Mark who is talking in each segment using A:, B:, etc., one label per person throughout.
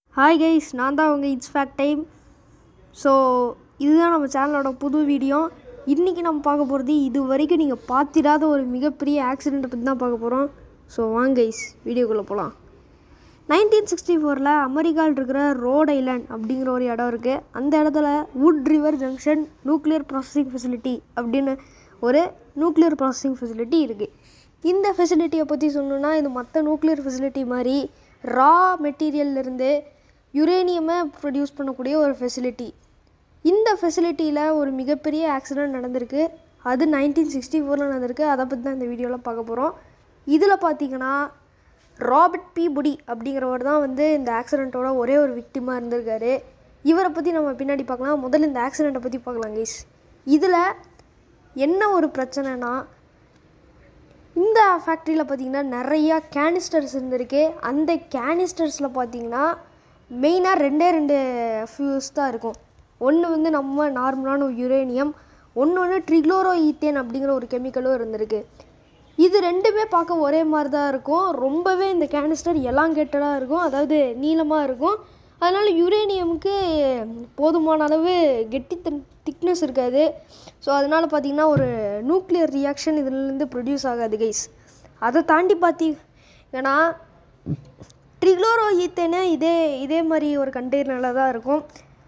A: hi guys நான் தான் உங்கள் இட்ஸ் ஃபேக்ட் டைம் ஸோ இதுதான் நம்ம சேனலோட புது வீடியோ இன்றைக்கி நம்ம பார்க்க போகிறது இது வரைக்கும் நீங்கள் பார்த்திராத ஒரு மிகப்பெரிய ஆக்சிடெண்ட்டை பற்றி தான் பார்க்க போகிறோம் ஸோ வாங்க கைஸ் வீடியோக்குள்ளே போகலாம் நைன்டீன் சிக்ஸ்டி ஃபோரில் அமெரிக்காவில் இருக்கிற ரோட் ஐலாண்ட் அப்படிங்கிற ஒரு இடம் இருக்குது அந்த இடத்துல Wood River Junction nuclear processing facility அப்படின்னு ஒரு நியூக்ளியர் ப்ராசஸிங் ஃபெசிலிட்டி இருக்குது இந்த ஃபெசிலிட்டியை பற்றி சொல்லணுன்னா இது மற்ற நியூக்ளியர் ஃபெசிலிட்டி மாதிரி ரா மெட்டீரியல்லேருந்து யுரேனியமை ப்ரொடியூஸ் பண்ணக்கூடிய ஒரு ஃபெசிலிட்டி இந்த ஃபெசிலிட்டியில் ஒரு மிகப்பெரிய ஆக்சிடெண்ட் நடந்திருக்கு அது நைன்டீன் சிக்ஸ்டி ஃபோரில் நடந்திருக்கு அதை பற்றி தான் இந்த வீடியோவில் பார்க்க போகிறோம் இதில் பார்த்தீங்கன்னா ராபர்ட் பி புடி அப்படிங்கிறவர் தான் வந்து இந்த ஆக்சிடெண்ட்டோட ஒரே ஒரு விக்டிமாக இருந்திருக்காரு இவரை பற்றி நம்ம பின்னாடி பார்க்கலாம் முதல்ல இந்த ஆக்சிடெண்ட்டை பற்றி பார்க்கலாம் கைஸ் இதில் என்ன ஒரு பிரச்சனைனா இந்த ஃபேக்ட்ரியில் பார்த்தீங்கன்னா நிறையா கேனிஸ்டர்ஸ் இருந்திருக்கு அந்த கேனிஸ்டர்ஸில் பார்த்தீங்கன்னா மெயினாக ரெண்டே ரெண்டு ஃபியூஸ் தான் இருக்கும் ஒன்று வந்து நம்ம நார்மலான யுரேனியம் ஒன்று ஒன்று ட்ரிக்ளோரோ ஈத்தேன் அப்படிங்கிற ஒரு கெமிக்கலும் இருந்திருக்கு இது ரெண்டுமே பார்க்க ஒரே மாதிரி தான் இருக்கும் ரொம்பவே இந்த கேனிஸ்டர் எலாங்கேட்டடாக இருக்கும் அதாவது நீளமாக இருக்கும் அதனால் யுரேனியமுக்கு போதுமான அளவு கெட்டி திக்னஸ் இருக்காது ஸோ அதனால் பார்த்திங்கன்னா ஒரு நியூக்ளியர் ரியாக்ஷன் இதுலேருந்து ப்ரொடியூஸ் ஆகாது கைஸ் அதை தாண்டி பார்த்தீங்கன்னா ட்ரிக்ளோரோ ஈத்தேனு இதே இதே மாதிரி ஒரு கண்டெய்னரில் தான் இருக்கும்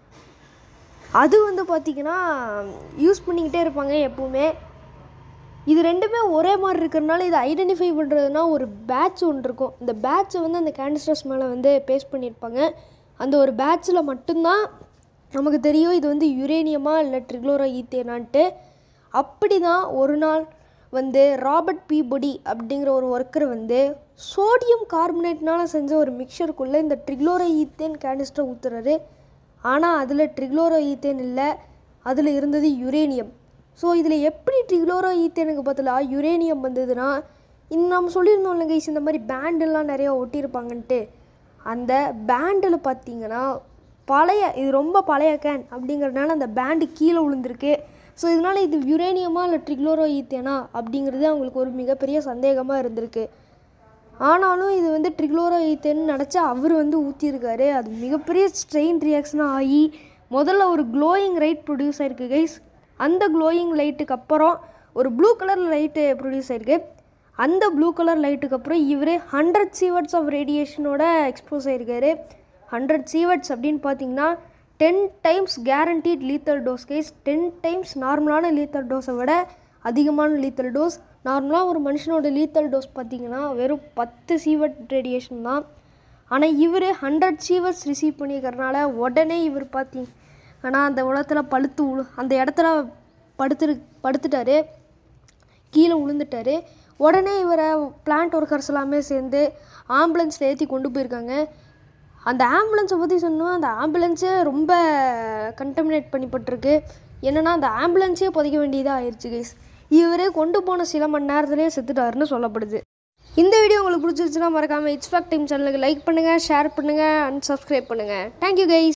A: அது வந்து பார்த்திங்கன்னா யூஸ் பண்ணிக்கிட்டே இருப்பாங்க எப்போவுமே இது ரெண்டுமே ஒரே மாதிரி இருக்கிறனால இதை ஐடென்டிஃபை பண்ணுறதுனா ஒரு பேட்ச் ஒன்று இருக்கும் இந்த பேட்சை வந்து அந்த கேண்டிஸ்டர்ஸ் மேலே வந்து பேஸ்ட் பண்ணியிருப்பாங்க அந்த ஒரு பேட்சில் மட்டும்தான் நமக்கு தெரியும் இது வந்து யுரேனியமா இல்லை ட்ரிக்ளோரோ ஈத்தேனான்ட்டு அப்படி தான் ஒரு நாள் வந்து ராபர்ட் பி பொடி அப்படிங்கிற ஒரு ஒர்க்கர் வந்து சோடியம் கார்பனேட்னால் செஞ்ச ஒரு மிக்சருக்குள்ளே இந்த ட்ரிக்ளோரோ ஈத்தேன் கேனிஸ்டர் ஊற்றுறாரு ஆனால் அதில் ட்ரிக்ளோரோ ஈத்தேன் இல்லை அதில் இருந்தது யுரேனியம் ஸோ இதில் எப்படி ட்ரிக்ளோரோ ஈத்தேனுக்கு பதிலாக யுரேனியம் வந்ததுன்னா இந்த நம்ம சொல்லியிருந்தோம்ல கைஸ் இந்த மாதிரி பேண்டெல்லாம் நிறையா ஒட்டியிருப்பாங்கன்ட்டு அந்த பேண்டில் பார்த்தீங்கன்னா பழைய இது ரொம்ப பழைய கேன் அப்படிங்கிறதுனால அந்த பேண்டு கீழே விழுந்திருக்கு ஸோ இதனால் இது யுரேனியமா இல்லை ட்ரிக்ளோரோ ஈத்தேனா அப்படிங்கிறது அவங்களுக்கு ஒரு மிகப்பெரிய சந்தேகமாக இருந்திருக்கு ஆனாலும் இது வந்து ட்ரிக்ளோரோ ஈத்தேன்னு நினச்சி அவர் வந்து ஊற்றியிருக்காரு அது மிகப்பெரிய ஸ்ட்ரெயின் ரியாக்ஷனாக ஆகி முதல்ல ஒரு க்ளோயிங் லைட் ப்ரொடியூஸ் ஆயிருக்கு கைஸ் அந்த க்ளோயிங் லைட்டுக்கு அப்புறம் ஒரு ப்ளூ கலர் லைட்டு ப்ரொடியூஸ் ஆயிருக்கு அந்த ப்ளூ கலர் லைட்டுக்கு அப்புறம் இவர் ஹண்ட்ரட் சீவர்ட்ஸ் ஆஃப் ரேடியேஷனோட எக்ஸ்போஸ் ஆயிருக்காரு ஹண்ட்ரட் சீவர்ட்ஸ் அப்படின்னு பார்த்தீங்கன்னா ten times guaranteed lethal dose case ten times நார்மலான லீத்தல் டோஸை விட அதிகமான லீத்தல் டோஸ் நார்மலாக ஒரு மனுஷனோட லீத்தல் டோஸ் பார்த்தீங்கன்னா வெறும் பத்து சீவர்ட் ரேடியேஷன் தான் ஆனால் இவர் ஹண்ட்ரட் சீவர்ஸ் ரிசீவ் பண்ணியிருக்கறனால உடனே இவர் பார்த்தீங்க ஆனால் அந்த உலகத்தில் பழுத்து உழு அந்த இடத்துல படுத்துரு படுத்துட்டாரு கீழே விழுந்துட்டாரு உடனே இவரை பிளான்ட் ஒர்க்கர்ஸ் எல்லாமே சேர்ந்து ஆம்புலன்ஸில் ஏற்றி கொண்டு போயிருக்காங்க அந்த ஆம்புலன்ஸை பற்றி சொன்னால் அந்த ஆம்புலன்ஸே ரொம்ப கண்டமினேட் பண்ணிப்பட்டிருக்கு என்னென்னா அந்த ஆம்புலன்ஸே புதைக்க வேண்டியதாக ஆயிடுச்சு கைஸ் இவரே கொண்டு போன சில மணி நேரத்துலேயே செத்துட்டாருன்னு சொல்லப்படுது இந்த வீடியோ உங்களுக்கு பிடிச்சிருச்சுன்னா மறக்காமல் இட்ஸ் ஃபேக்ட் டைம் சேனலுக்கு லைக் பண்ணுங்கள் ஷேர் பண்ணுங்கள் அண்ட் சப்ஸ்கிரைப் பண்ணுங்கள் தேங்க்யூ கைஸ்